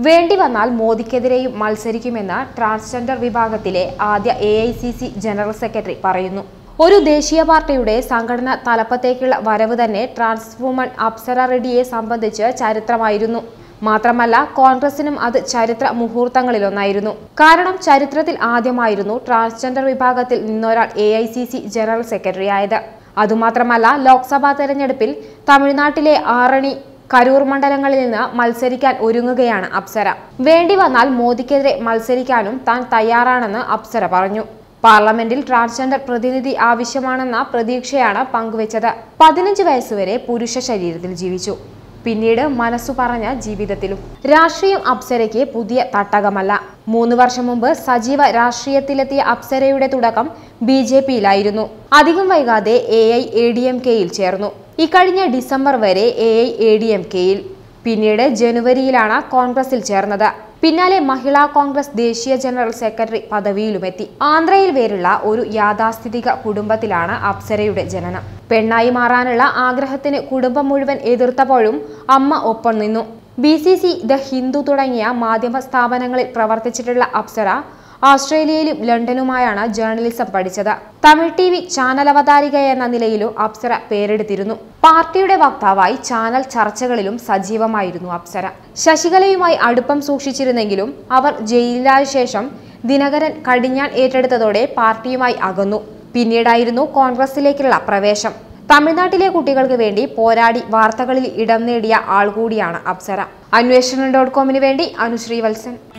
വേണ്ടി വന്നാൽ മോദിക്കെതിരെയും മത്സരിക്കുമെന്ന് ട്രാൻസ്ജെൻഡർ വിഭാഗത്തിലെ ആദ്യ എ ജനറൽ സെക്രട്ടറി പറയുന്നു ഒരു ദേശീയ പാർട്ടിയുടെ സംഘടന തലപ്പത്തേക്കുള്ള വരവ് തന്നെ ട്രാൻസ് വുമൺ അപ്സര റെഡ്ഡിയെ സംബന്ധിച്ച് ചരിത്രമായിരുന്നു മാത്രമല്ല കോൺഗ്രസിനും അത് ചരിത്ര മുഹൂർത്തങ്ങളിലൊന്നായിരുന്നു കാരണം ചരിത്രത്തിൽ ആദ്യമായിരുന്നു ട്രാൻസ്ജെൻഡർ വിഭാഗത്തിൽ നിന്നൊരാൾ A I C C general secretary ആയത് അതുമാത്രമല്ല ലോക്സഭാ തെരഞ്ഞെടുപ്പിൽ തമിഴ്നാട്ടിലെ ആറണി കരൂർ മണ്ഡലങ്ങളിൽ നിന്ന് മത്സരിക്കാൻ ഒരുങ്ങുകയാണ് അപ്സര വേണ്ടി വന്നാൽ മോദിക്കെതിരെ മത്സരിക്കാനും താൻ തയ്യാറാണെന്ന് അപ്സര പറഞ്ഞു പാർലമെന്റിൽ ട്രാൻസ്ജെൻഡർ പ്രതിനിധി ആവശ്യമാണെന്ന പ്രതീക്ഷയാണ് പങ്കുവച്ചത് പതിനഞ്ച് വയസ്സുവരെ പുരുഷ ശരീരത്തിൽ ജീവിച്ചു പിന്നീട് മനസ്സു പറഞ്ഞ ജീവിതത്തിലും രാഷ്ട്രീയം അപ്സരയ്ക്ക് പുതിയ തട്ടകമല്ല മൂന്ന് വർഷം മുമ്പ് സജീവ രാഷ്ട്രീയത്തിലെത്തിയ അപ്സരയുടെ തുടക്കം ബി ജെ പിയിലായിരുന്നു അധികം വൈകാതെ A I A D M കെയിൽ ചേർന്നു ഇക്കഴിഞ്ഞ ഡിസംബർ വരെ A I A D M കെയിൽ പിന്നീട് ജനുവരിയിലാണ് കോൺഗ്രസിൽ ചേർന്നത് പിന്നാലെ മഹിളാ കോൺഗ്രസ് ദേശീയ ജനറൽ സെക്രട്ടറി പദവിയിലുമെത്തി ആന്ധ്രയിൽ വേരുള്ള ഒരു യാഥാസ്ഥിതിക കുടുംബത്തിലാണ് അപ്സരയുടെ ജനനം പെണ്ണായി മാറാനുള്ള ആഗ്രഹത്തിന് കുടുംബം മുഴുവൻ എതിർത്തപ്പോഴും അമ്മ ഒപ്പം നിന്നു B B C the Hindu തുടങ്ങിയ മാധ്യമ സ്ഥാപനങ്ങളിൽ പ്രവർത്തിച്ചിട്ടുള്ള അപ്സര ഓസ്ട്രേലിയയിലും ലണ്ടനുമായാണ് ജേർണലിസം പഠിച്ചത് തമിഴ് ടി വി ചാനൽ അവതാരിക എന്ന നിലയിലും അപ്സര പേരെടുത്തിരുന്നു പാർട്ടിയുടെ വക്താവായി ചാനൽ ചർച്ചകളിലും സജീവമായിരുന്നു അപ്സര ശശികലയുമായി അടുപ്പം സൂക്ഷിച്ചിരുന്നെങ്കിലും അവർ ജയിലിലായ ശേഷം ദിനകരൻ കടിഞ്ഞാൻ ഏറ്റെടുത്തതോടെ പാർട്ടിയുമായി അകന്നു പിന്നീടായിരുന്നു കോൺഗ്രസിലേക്കുള്ള പ്രവേശം തമിഴ്നാട്ടിലെ കുട്ടികൾക്ക് വേണ്ടി പോരാടി വാർത്തകളിൽ ഇടം നേടിയ ആൾ കൂടിയാണ് അപ്സര അന്വേഷണം ഡോട്ട് കോമിന് വേണ്ടി അനുശ്രീ വത്സൻ